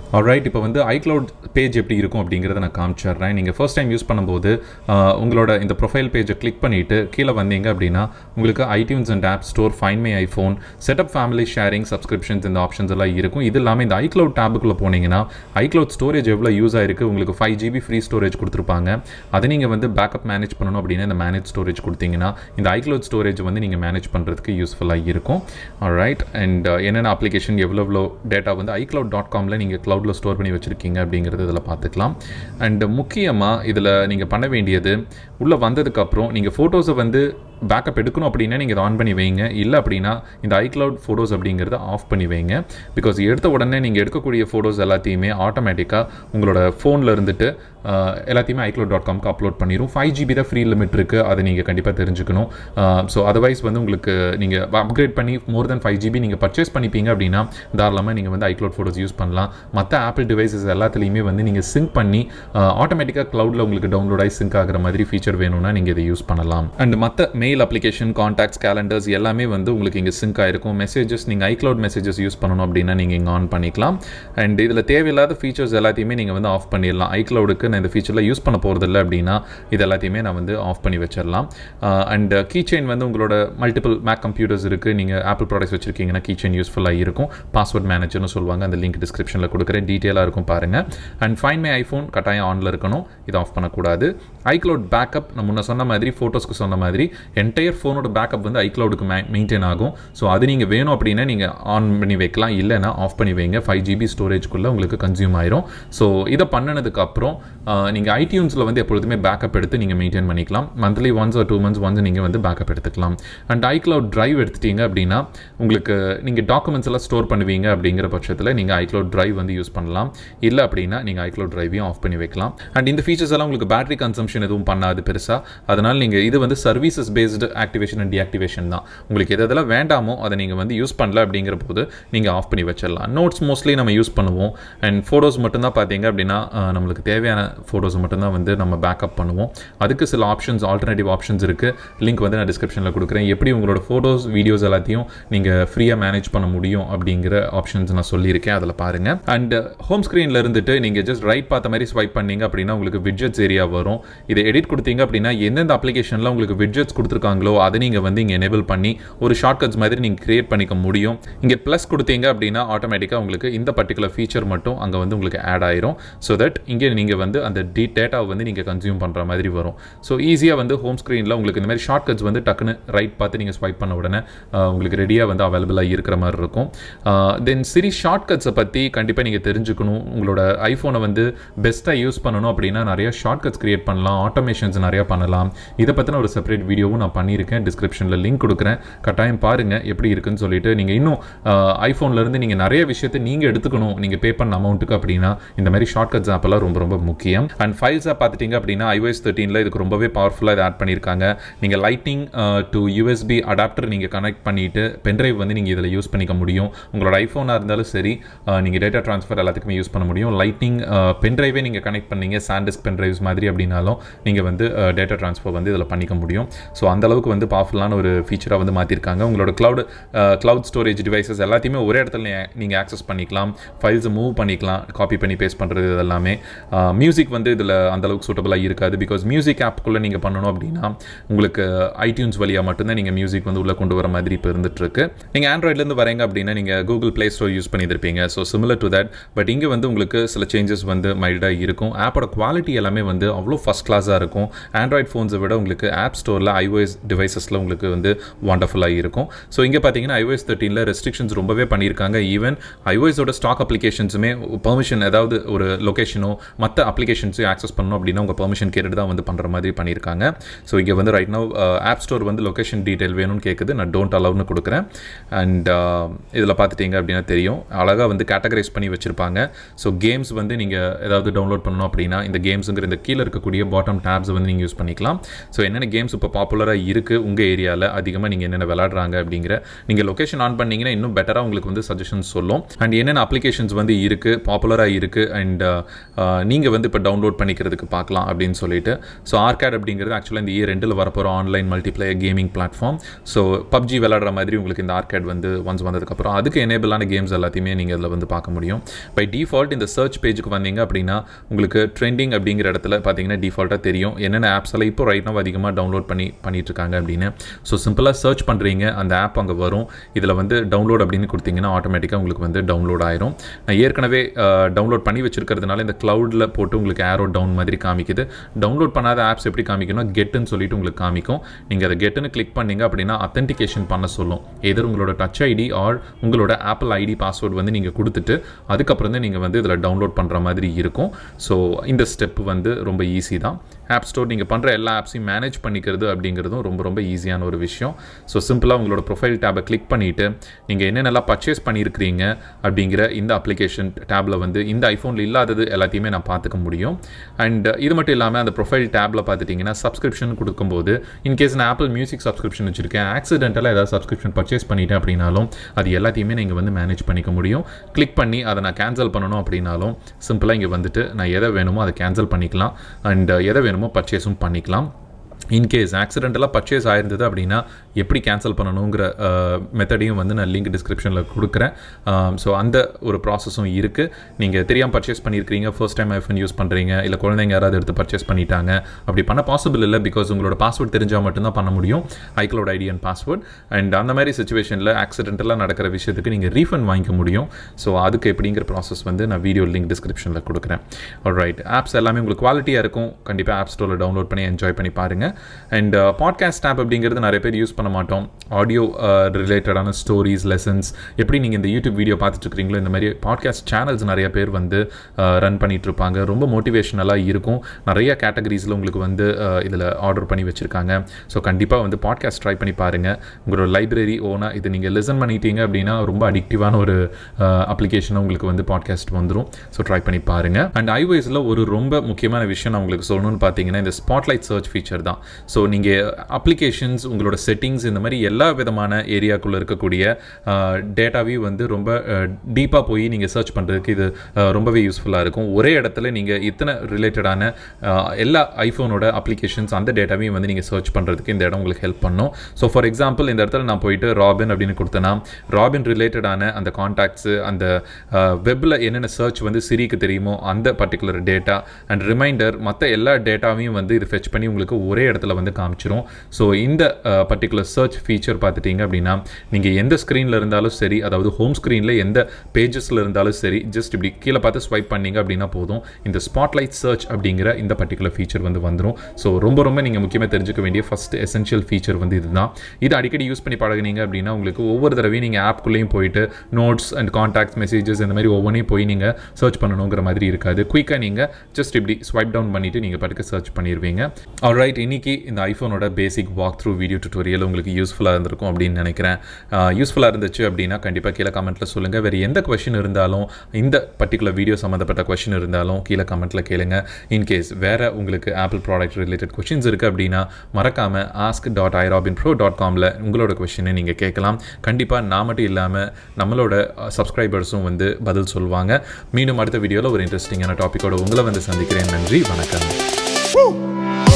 alright இப்போ வந்து iCloud page எப்படி இருக்கும் அப்படிங்கிறத நான் காமிச்சிடுறேன் நீங்கள் ஃபர்ஸ்ட் டைம் யூஸ் பண்ணும்போது ஆஹ், உங்களோட இந்த ப்ரொஃபைல் பேஜை கிளிக் பண்ணிவிட்டு கீழே வந்தீங்க அப்படின்னா உங்களுக்கு iTunes and app store find my iPhone setup family sharing subscriptions இந்த ஆப்ஷன்ஸ் எல்லாம் இருக்கும் இது இல்லாமல் இந்த ஐக்ளவுட் டேபுக்குள்ளே போனீங்கன்னா ஐக்ளவுட் ஸ்டோரேஜ் எவ்வளோ யூஸ் ஆயிருக்கு உங்களுக்கு ஃபைவ் ஜிபி ஃப்ரீ ஸ்டோரேஜ் கொடுத்துருப்பாங்க அதை நீங்கள் வந்து பேக்கப் மேனேஜ் பண்ணணும் அப்படின்னா இந்த மேனேஜ் ஸ்டோரேஜ் கொடுத்தீங்கன்னா இந்த ஐக்ளவுட் ஸ்டோரேஜ் வந்து நீங்கள் மேனேஜ் பண்ணுறதுக்கு யூஸ்ஃபுல்லாக இருக்கும் ரைட் அண்ட் என்னென்ன அப்ளிகேஷன் எவ்வளோ எவ்வளோ டேட்டா வந்து ஐக்ளவுட் டாட் காமில் நீங்கள் க்ளவுடில் ஸ்டோர் பண்ணி வச்சுருக்கீங்க அப்படிங்கிறது இதில் பார்த்துக்கலாம் அண்ட் முக்கியமாக இதில் நீங்கள் பண்ண வேண்டியது உள்ளே வந்ததுக்கப்புறம் நீங்கள் ஃபோட்டோஸை வந்து பேக்கப் எடுக்கணும் அப்படின்னா நீங்கள் இதை ஆன் பண்ணி வைங்க இல்லை அப்படின்னா இந்த ஐக்ளவுட் ஃபோட்டோஸ் அப்படிங்கிறத ஆஃப் பண்ணி வைங்க பிகாஸ் எடுத்த உடனே நீங்கள் எடுக்கக்கூடிய ஃபோட்டோஸ் எல்லாத்தையுமே ஆட்டோமேட்டிக்காக உங்களோட ஃபோனில் இருந்துட்டு ஆஹ், எல்லாத்தையுமே ஐக்ளவுட் டாட் காம்க்கு அப்லோட் பண்ணிடும் ஃபைவ் ஜிபி தான் ஃப்ரீ லிமிட் இருக்குது அதை நீங்கள் கண்டிப்பாக தெரிஞ்சுக்கணும் ஸோ அதர்வைஸ் வந்து உங்களுக்கு நீங்கள் அப்கிரேட் பண்ணி மோர் தென் ஃபைவ் ஜிபி நீங்கள் பர்ச்சேஸ் பண்ணிப்பீங்க அப்படின்னா தாராளமாக நீங்கள் வந்து ஐக்ளவுட் ஃபோட்டோஸ் யூஸ் பண்ணலாம் மற்ற ஆப்பிள் டிவைசஸ் எல்லாத்துலேயுமே வந்து நீங்கள் சிங்க் பண்ணி ஆட்டோமேட்டிக்காக க்ளவுடில் உங்களுக்கு டவுன்லோட் ஆகி சிங்க் ஆகிற மாதிரி ஃபீச்சர் வேணும்னா நீங்கள் இதை யூஸ் பண்ணலாம் அண்ட் மற்ற மெயில் அப்ளிகேஷன் காண்டாக்ட்ஸ் கேலண்டர்ஸ் எல்லாமே வந்து உங்களுக்கு இங்கே சிங்க் ஆயிருக்கும் மெசேஜஸ் நீங்கள் ஐக்ளவுட் மெசேஜஸ் யூஸ் பண்ணணும் அப்படின்னா நீங்கள் இங்கே ஆன் பண்ணிக்கலாம் அண்ட் இதில் தேவையில்லாத ஃபீச்சர்ஸ் எல்லாத்தையுமே நீங்கள் வந்து ஆஃப் பண்ணிடலாம் ஐக்ளவுடுக்கு நான் இந்த ஃபீச்சரில் யூஸ் பண்ண போகிறதில்ல அப்படின்னா இது எல்லாத்தையுமே நான் வந்து ஆஃப் பண்ணி வச்சிடலாம் அண்ட் கீ செயின் வந்து உங்களோட மல்டிபிள் மேக் கம்ப்யூட்டர்ஸ் இருக்குது நீங்கள் ஆப்பிள் ப்ராடக்ட்ஸ் வச்சுருக்கீங்கன்னா கீ செயின் யூஸ்ஃபுல்லாக இருக்கும் பாஸ்வேர்ட் மேனேஜர்னு சொல்லுவாங்க அந்த லிங்க் டிஸ்கிரிப்ஷனில் கொடுக்குறேன் டீட்டெயிலாக இருக்கும் பாருங்கள் அண்ட் ஃபைன் மை ஐஃபோன் கட்டாயம் ஆனில் இருக்கணும் இதை ஆஃப் பண்ணக்கூடாது ஐக்ளவுட் பேக்கப் நான் முன்ன சொன்ன மாதிரி ஃபோட்டோஸ்க்கு சொன்ன மாதிரி என்டையர் ஃபோனோட பேக்கப் வந்து ஐக்ளவுடுக்கு மெயின்டைன் ஆகும் ஸோ அது நீங்கள் வேணும் அப்படின்னா நீங்கள் ஆன் பண்ணி வைக்கலாம் இல்லைன்னா ஆஃப் பண்ணி வைங்க ஃபைவ் ஜிபி ஸ்டோரேஜ்க்குள்ளே உங்களுக்கு கன்சியூம் ஆயிரும் ஸோ இதை பண்ணினதுக்கு அப்புறம் நீங்கள் ஐடியூன்ஸில் வந்து எப்பொழுதுமே பேக்கப் எடுத்து நீங்கள் மெயின்டைன் பண்ணிக்கலாம் மந்த்லி ஒன்ஸ் ஒரு டூ மந்த்ஸ் ஒன்ஸ் நீங்கள் வந்து பேக்கப் எடுத்துக்கலாம் அண்ட் ஐக்ளவுட் டிரைவ் எடுத்துட்டீங்க அப்படின்னா உங்களுக்கு நீங்கள் டாக்குமெண்ட்ஸ் எல்லாம் ஸ்டோர் பண்ணுவீங்க அப்படிங்கிற பட்சத்தில் நீங்கள் ஐக்ளவுட் டிரைவ் வந்து யூஸ் பண்ணலாம் இல்லை அப்படின்னா நீங்கள் ஐக்ளவுட் டிரைவையும் ஆஃப் பண்ணி வைக்கலாம் அண்ட் இந்த ஃபீச்சர்ஸ் எல்லாம் உங்களுக்கு பேட்டரி கன்சம்ஷன் எதுவும் பண்ணாது பெருசாக அதனால் நீங்கள் இது வந்து services based activation and deactivation தான் உங்களுக்கு எது எதெல்லாம் வேண்டாமோ அதை நீங்கள் வந்து யூஸ் பண்ணல அப்படிங்கிற போது நீங்கள் ஆஃப் பண்ணி வச்சிடலாம் நோட்ஸ் மோஸ்ட்லி நம்ம யூஸ் பண்ணுவோம் அண்ட் ஃபோட்டோஸ் மட்டும்தான் பார்த்தீங்க அப்படின்னா அஹ், நம்மளுக்கு தேவையான ஃபோட்டோஸ் மட்டும்தான் வந்து நம்ம பேக்கப் பண்ணுவோம் அதுக்கு சில ஆப்ஷன்ஸ் ஆல்டர்னேட்டிவ் ஆப்ஷன்ஸ் இருக்குது லிங்க் வந்து நான் டிஸ்கிரிப்ஷனில் கொடுக்குறேன் எப்படி உங்களோட ஃபோட்டோஸ் வீடியோஸ் எல்லாத்தையும் நீங்கள் ஃப்ரீயாக மேனேஜ் பண்ண முடியும் அப்படிங்கிற ஆப்ஷன்ஸ் நான் சொல்லியிருக்கேன் அதில் பாருங்கள் அண்ட் ஹோம் ஸ்க்ரீனில் இருந்துட்டு நீங்கள் ஜஸ்ட் ரைட் பார்த்த மாதிரி ஸ்வைப் பண்ணீங்க அப்படின்னா உங்களுக்கு விட்ஜெட்ஸ் ஏரியா வரும் இதை எடிட் கொடுத்தீங்க அப்படின்னா எந்தெந்த அப்ளிகேஷனில் உங்களுக்கு விட்ஜெட்ஸ் கொடுத்துருக்காங்களோ அதை நீங்கள் வந்து இங்கே எனேபிள் பண்ணி ஒரு ஷார்ட்கட்ஸ் மாதிரி நீங்கள் கிரியேட் பண்ணிக்க முடியும் இங்கே ப்ளஸ் கொடுத்தீங்க அப்படின்னா ஆட்டோமேட்டிக்காக உங்களுக்கு இந்த பர்டிகுலர் ஃபீச்சர் மட்டும் அங்கே வந்து உங்களுக்கு ஆட் ஆயிரும் ஸோ தட் இங்கே நீங்கள் வந்து அந்த டி டேட்டாவை வந்து நீங்கள் கன்சியூம் பண்ணுற மாதிரி வரும் ஸோ ஈஸியாக வந்து ஹோம் ஸ்க்ரீனில் உங்களுக்கு இந்த மாதிரி ஷார்ட்கட்ஸ் வந்து டக்குன்னு ரைட் பார்த்து நீங்கள் ஸ்வைப் பண்ண உடனே ஆஹ், உங்களுக்கு ரெடியாக வந்து அவைலபிளாக இருக்கிற மாதிரி இருக்கும் தென் சிரி ஷார்ட்கட்ஸை பற்றி கண்டிப்பாக நீங்கள் தெரிஞ்சுக்கணும் உங்களோட ஐஃபோனை வந்து பெஸ்ட்டாக யூஸ் பண்ணணும் அப்படின்னா நிறைய ஷார்ட்கட்ஸ் கிரியேட் பண்ணலாம் ஆட்டோமேஷன்ஸ் நிறையா பண்ணலாம் இதை பற்றின ஒரு செப்பரேட் வீடியோவும் நான் பண்ணியிருக்கேன் டிஸ்கிரிப்ஷனில் லிங்க் கொடுக்குறேன் கட்டாயம் பாருங்கள் எப்படி இருக்குன்னு சொல்லிட்டு நீங்கள் இன்னும் ஐஃபோன்ல இருந்து நீங்கள் நிறைய விஷயத்தை நீங்கள் எடுத்துக்கணும் நீங்கள் பே பண்ண அமௌண்ட்டுக்கு அப்படின்னா இந்த மாதிரி ஷார்ட்கட்ஸ் ஆப்பெல்லாம் ரொம்ப ரொம்ப முக்கியம் அண்ட் ஃபைல்ஸாக பார்த்துட்டிங்க அப்படின்னா iOS தேர்ட்டீனில் இதுக்கு ரொம்பவே பவர்ஃபுல்லாக இதை ஆட் பண்ணியிருக்காங்க நீங்கள் லைட்னிங் டு யூஎஸ்பி அடாப்டர் நீங்கள் கனெக்ட் பண்ணிட்டு பென்ட்ரைவ் வந்து நீங்கள் இதில் யூஸ் பண்ணிக்க முடியும் உங்களோட ஐஃபோனாக இருந்தாலும் சரி நீங்கள் டேட்டா ட்ரான்ஸ்ஃபர் எல்லாத்துக்குமே யூஸ் பண்ண முடியும் லைட்னிங் பென்ட்ரைவே நீங்கள் கனெக்ட் பண்ணீங்க சாண்டிஸ்க் பென்ட்ரைவ்ஸ் மாதிரி அப்படின்னாலும் நீங்கள் வந்து டேட்டா ட்ரான்ஸ்ஃபர் வந்து இதில் பண்ணிக்க முடியும் ஸோ அந்த அளவுக்கு வந்து பவர்ஃபுல்லான ஒரு ஃபீச்சராக வந்து மாற்றிருக்காங்க உங்களோட க்ளவுட் க்ளவுட் ஸ்டோரேஜ் டிவைசஸ் எல்லாத்தையுமே ஒரே இடத்துல நீங்கள் ஆக்சஸ் பண்ணிக்கலாம் ஃபைல்ஸை மூவ் பண்ணிக்கலாம் காப்பி பண்ணி பேஸ்ட் பண்ணுறது இது எல்லாமே மியூசிக் வந்து இதில் அந்த அளவுக்கு சூட்டபுளாக இருக்காது பிகாஸ் மியூசிக் ஆப்புக்குள்ளே நீங்கள் பண்ணணும் அப்படின்னா உங்களுக்கு ஐடியூன்ஸ் வழியாக மட்டும்தான் நீங்கள் மியூசிக் வந்து உள்ளே கொண்டு வர மாதிரி இப்போ இருந்துகிட்ருக்கு நீங்கள் ஆண்ட்ராய்ட்லேருந்து வரீங்க அப்படின்னா நீங்கள் கூகுள் ப்ளே ஸ்டோர் யூஸ் பண்ணியிருப்பீங்க so similar to that but இங்கே வந்து உங்களுக்கு சில சேஞ்சஸ் வந்து மைல்டாக இருக்கும் ஆப்போட குவாலிட்டி எல்லாமே வந்து அவ்வளோ ஃபஸ்ட் கிளாஸாக இருக்கும் ஆண்ட்ராய்ட் ஃபோன்ஸை விட உங்களுக்கு ஆப் ஸ்டோரில் iOS டிவைசஸில் உங்களுக்கு வந்து வண்டர்ஃபுல்லாக இருக்கும் ஸோ இங்கே பார்த்தீங்கன்னா iOS தேர்ட்டீனில் ரெஸ்ட்ரிக்ஷன்ஸ் ரொம்பவே பண்ணியிருக்காங்க ஈவன் iOS-ஓட ஸ்டாக் அப்ளிகேஷன்ஸுமே பெர்மிஷன் ஏதாவது ஒரு லொக்கேஷனோ மற்ற அப்ளிகேஷன்ஸையும் ஆக்சஸ் பண்ணணும் அப்படின்னா உங்கள் பெர்மிஷன் கேட்டுட்டு தான் வந்து பண்ணுற மாதிரி பண்ணியிருக்காங்க ஸோ இங்கே வந்து ரைட் நவ் ஆப் ஸ்டோர் வந்து லொக்கேஷன் டீட்டெயில் வேணும்னு கேட்குது நான் டோன்ட் அலவுன்னு கொடுக்குறேன் அண்ட் இதில் பார்த்துட்டீங்க அப்படின்னா தெரியும் அழகாக வந்து கேட்டகரைஸ் பண்ணி வச்சுருப்பாங்க ஸோ கேம்ஸ் வந்து நீங்கள் ஏதாவது டவுன்லோட் பண்ணணும் அப்படின்னா இந்த கேம்ஸுங்கிற இந்த கீழே இருக்கக்கூடிய பாட்டம் டேப்ஸ் வந்து நீங்கள் யூஸ் பண்ணிக்கலாம் ஸோ என்னென்ன கேம்ஸ் இப்போ பாப்புலராக பாப்புலராக இருக்குது உங்கள் ஏரியாவில் அதிகமாக நீங்கள் என்னென்ன விளாட்றாங்க அப்படிங்கிற நீங்கள் லொக்கேஷன் ஆன் பண்ணீங்கன்னா இன்னும் பெட்டராக உங்களுக்கு வந்து சஜஷன்ஸ் சொல்லும் அண்ட் என்னென்ன அப்ளிகேஷன்ஸ் வந்து இருக்குது பாப்புலராக இருக்குது அண்ட் நீங்கள் வந்து இப்போ டவுன்லோட் பண்ணிக்கிறதுக்கு பார்க்கலாம் அப்படின்னு சொல்லிட்டு ஸோ ஆர்கேட் அப்படிங்கிறது ஆக்சுவலாக இந்த இயர் ரெண்டில் வரப்போகிற online multiplayer gaming platform so PUBG விளாடுற மாதிரி உங்களுக்கு இந்த ஆர்கேட் வந்து ஒன்ஸ் வந்ததுக்கப்புறம் அதுக்கு எனேபிளான கேம்ஸ் எல்லாத்தையுமே நீங்கள் அதில் வந்து பார்க்க முடியும் பை டிஃபால்ட் இந்த சர்ச் பேஜுக்கு வந்தீங்க அப்படின்னா உங்களுக்கு ட்ரெண்டிங் அப்படிங்கிற இடத்துல பார்த்தீங்கன்னா டிஃபால்ட்டாக தெரியும் என்னென்ன ஆப்ஸ் எல்லாம் இப்போ ரைட் now அதிகமாக டவுன்லோட் பண்ணி பண்ணிட்டு இருக்காங்க அப்படின்னு ஸோ சிம்பிளாக சர்ச் பண்ணுறீங்க அந்த ஆப் அங்கே வரும் இதில் வந்து டவுன்லோட் அப்படின்னு கொடுத்தீங்கன்னா ஆட்டோமேட்டிக்காக உங்களுக்கு வந்து டவுன்லோட் ஆயிரும் நான் ஏற்கனவே டவுன்லோட் பண்ணி வச்சிருக்கிறதுனால இந்த க்ளவுடில் போட்டு உங்களுக்கு ஏரோ டவுன் மாதிரி காமிக்குது டவுன்லோட் பண்ணாத ஆப்ஸ் எப்படி காமிக்கணும் கெட்டுன்னு சொல்லிட்டு உங்களுக்கு காமிக்கும் நீங்கள் அதை கெட்டுன்னு கிளிக் பண்ணீங்க அப்படின்னா அத்தன்டிகேஷன் பண்ண சொல்லும் எதர் உங்களோட டச் ஐடி ஆர் உங்களோட ஆப்பிள் ஐடி பாஸ்வேர்டு வந்து நீங்கள் கொடுத்துட்டு அதுக்கப்புறம் தான் நீங்கள் வந்து இதில் டவுன்லோட் பண்ணுற மாதிரி இருக்கும் ஸோ இந்த ஸ்டெப் வந்து ரொம்ப ஈஸி தான் ஆப் ஸ்டோர் நீங்கள் பண்ணுற எல்லா ஆப்ஸையும் மேனேஜ் பண்ணிக்கிறது அப்படிங்கிறதும் ரொம்ப ரொம்ப ஈஸியான ஒரு விஷயம் ஸோ சிம்பிளாக உங்களோட ப்ரொஃபைல் டேபை கிளிக் பண்ணிவிட்டு நீங்கள் என்னென்னலாம் பர்ச்சேஸ் பண்ணியிருக்கிறீங்க அப்படிங்கிற இந்த அப்ளிகேஷன் டேப்பில் வந்து இந்த ஐஃபோனில் இல்லாதது எல்லாத்தையுமே நான் பார்த்துக்க முடியும் அண்ட் இது மட்டும் இல்லாமல் அந்த ப்ரொஃபைல் டேப்பில் பார்த்துட்டிங்கன்னா சப்ஸ்கிரிப்ஷன் கொடுக்கும்போது இன்கேஸ் நான் ஆப்பிள் மியூசிக் சப்ஸ்கிரிப்ஷன் வச்சுருக்கேன் ஆக்சிடென்டலாக ஏதாவது சப்ஸ்கிரிப்ஷன் பர்ச்சேஸ் பண்ணிட்டேன் அப்படின்னாலும் அது எல்லாத்தையுமே நீங்கள் வந்து மேனேஜ் பண்ணிக்க முடியும் கிளிக் பண்ணி அதை நான் கேன்சல் பண்ணணும் அப்படின்னாலும் சிம்பிளாக இங்கே வந்துட்டு நான் எதை வேணுமோ அதை கேன்சல் பண்ணிக்கலாம் அண்ட் எதை வேணுமோ பர்ச்சேஸும் பண்ணிக்கலாம் இன்கேஸ் ஆக்சிடென்டலாக பர்ச்சேஸ் ஆயிருந்தது அப்படின்னா எப்படி கேன்சல் பண்ணணுங்கிற மெத்தடையும் வந்து நான் லிங்க் டிஸ்கிரிப்ஷனில் கொடுக்குறேன் ஸோ அந்த ஒரு ப்ராசஸும் இருக்குது நீங்கள் தெரியாமல் பர்ச்சேஸ் பண்ணியிருக்கிறீங்க ஃபர்ஸ்ட் டைம் ஐஃபோன் யூஸ் பண்ணுறீங்க இல்லை குழந்தைங்க யாராவது எடுத்து பர்ச்சேஸ் பண்ணிட்டாங்க அப்படி பண்ண பாசிபிள் இல்லை பிகாஸ் உங்களோட பாஸ்வேர்ட் தெரிஞ்சால் மட்டும்தான் பண்ண முடியும் iCloud ID and password and அந்த மாதிரி சுச்சுவேஷனில் ஆக்சிடென்டலாக நடக்கிற விஷயத்துக்கு நீங்கள் ரீஃபண்ட் வாங்கிக்க முடியும் ஸோ அதுக்கு எப்படிங்கிற ப்ராசஸ் வந்து நான் வீடியோ லிங்க் டிஸ்கிரிப்ஷனில் கொடுக்குறேன் ரைட் ஆப்ஸ் எல்லாமே உங்களுக்கு குவாலிட்டியாக இருக்கும் கண்டிப்பாக ஆப் ஸ்டோரில் டவுன்லோட் பண்ணி என்ஜாய் பண்ணி பாருங்கள் அண்ட் பாட்காஸ்ட் ஆப் அப்படிங்கிறது நிறைய பேர் யூஸ் பண்ண மாட்டோம் ஆடியோ ரிலேட்டடான ஸ்டோரிஸ் லெசன்ஸ் எப்படி நீங்கள் இந்த யூடியூப் வீடியோ பார்த்துட்டு இருக்கிறீங்களோ இந்த மாதிரி பாட்காஸ்ட் சேனல்ஸ் நிறைய பேர் வந்து ரன் பண்ணிட்டு இருப்பாங்க ரொம்ப மோட்டிவேஷனலாக இருக்கும் நிறைய கேட்டகரிஸில் உங்களுக்கு வந்து இதில் ஆர்டர் பண்ணி வச்சுருக்காங்க ஸோ கண்டிப்பாக வந்து பாட்காஸ்ட் ட்ரை பண்ணி பாருங்கள் உங்களோட லைப்ரரி ஓனாக இது நீங்கள் லிசன் பண்ணிட்டீங்க அப்படின்னா ரொம்ப அடிக்டிவான ஒரு அப்ளிகேஷனாக உங்களுக்கு வந்து பாட்காஸ்ட் வந்துடும் ஸோ ட்ரை பண்ணி பாருங்கள் அண்ட் ஐஓஎஸில் ஒரு ரொம்ப முக்கியமான விஷயம் நான் உங்களுக்கு சொல்லணும்னு பார்த்தீங்கன்னா இந்த ஸ்பாட்லைட் சர்ச் ஃபீச்சர் தான் ஸோ நீங்கள் அப்ளிகேஷன்ஸ் உங்களோட செட்டிங்ஸ் இந்த மாதிரி எல்லா விதமான ஏரியாக்குள்ளே இருக்கக்கூடிய டேட்டாவையும் வந்து ரொம்ப டீப்பாக போய் நீங்கள் சர்ச் பண்ணுறதுக்கு இது ரொம்பவே யூஸ்ஃபுல்லாக இருக்கும் ஒரே இடத்துல நீங்கள் இத்தனை ரிலேட்டடான எல்லா ஐஃபோனோட அப்ளிகேஷன்ஸ் அந்த டேட்டாவையும் வந்து நீங்கள் சர்ச் பண்ணுறதுக்கு இந்த இடம் உங்களுக்கு ஹெல்ப் பண்ணும் ஸோ ஃபார் எக்ஸாம்பிள் இந்த இடத்துல நான் போயிட்டு ராபின் அப்படின்னு கொடுத்தேன்னா ராபின் ரிலேட்டடான அந்த காண்டாக்ட்ஸு அந்த வெப்பில் என்னென்ன சர்ச் வந்து சிரிக்கு தெரியுமோ அந்த பர்டிகுலர் டேட்டா அண்ட் ரிமைண்டர் மற்ற எல்லா டேட்டாவையும் வந்து இது ஃபெச் பண்ணி உங்களுக்கு ஒரே இடத்துல வந்து காமிச்சிரும் ஸோ இந்த பர்டிகுலர் சர்ச் ஃபீச்சர் பார்த்துட்டிங்க அப்படின்னா நீங்கள் எந்த ஸ்க்ரீனில் இருந்தாலும் சரி அதாவது ஹோம் ஸ்க்ரீனில் எந்த பேஜஸில் இருந்தாலும் சரி ஜஸ்ட் இப்படி கீழே பார்த்து ஸ்வைப் பண்ணீங்க அப்படின்னா போதும் இந்த ஸ்பாட்லைட் சர்ச் அப்படிங்கிற இந்த பர்டிகுலர் ஃபீச்சர் வந்து வந்துடும் ஸோ ரொம்ப ரொம்ப நீங்கள் முக்கியமாக தெரிஞ்சுக்க வேண்டிய ஃபஸ்ட் எசென்ஷியல் ஃபீச்சர் வந்து இதுதான் இது அடிக்கடி யூஸ் பண்ணி பழகினீங்க அப்படின்னா உங்களுக்கு ஒவ்வொரு தடவையும் நீங்கள் ஆப்குள்ளேயும் போயிட்டு நோட்ஸ் அண்ட் காண்டாக்ட்ஸ் மெசேஜஸ் இந்த மாதிரி ஒவ்வொன்றையும் போய் நீங்கள் சர்ச் பண்ணணுங்கிற மாதிரி இருக்காது குயிக்காக நீங்கள் ஜஸ்ட் இப்படி ஸ்வைப் டவுன் பண்ணிவிட்டு நீங்கள் பாட்டுக்கு சர்ச் பண்ணிடுவீங்க ஆல்ரைட் இன்னைக்கு இந்த ஐஃபோனோட basic walk through video tutorial உங்களுக்கு யூஸ்ஃபுல்லாக இருந்திருக்கும் அப்படின்னு நினைக்கிறேன் யூஸ்ஃபுல்லாக இருந்துச்சு அப்படின்னா கண்டிப்பாக கீழே கமெண்ட்டில் சொல்லுங்கள் வேறு எந்த கொஷின் இருந்தாலும் இந்த பர்டிகுலர் வீடியோ சம்மந்தப்பட்ட கொஷின் இருந்தாலும் கீழே கமெண்ட்டில் கேளுங்க இன்கேஸ் வேறு உங்களுக்கு ஆப்பிள் ப்ராடக்ட் ரிலேட்டட் கொஷின்ஸ் இருக்குது அப்படின்னா மறக்காமல் ask dot irobin pro dot காமில் உங்களோட கொஷினை நீங்கள் கேட்கலாம் கண்டிப்பாக நான் மட்டும் இல்லாமல் நம்மளோட சப்ஸ்கிரைபர்ஸும் வந்து பதில் சொல்லுவாங்க மீண்டும் அடுத்த வீடியோவில் ஒரு இன்ட்ரெஸ்டிங்கான டாப்பிக்கோட உங்களை வந்து சந்திக்கிறேன் நன்றி வணக்கம்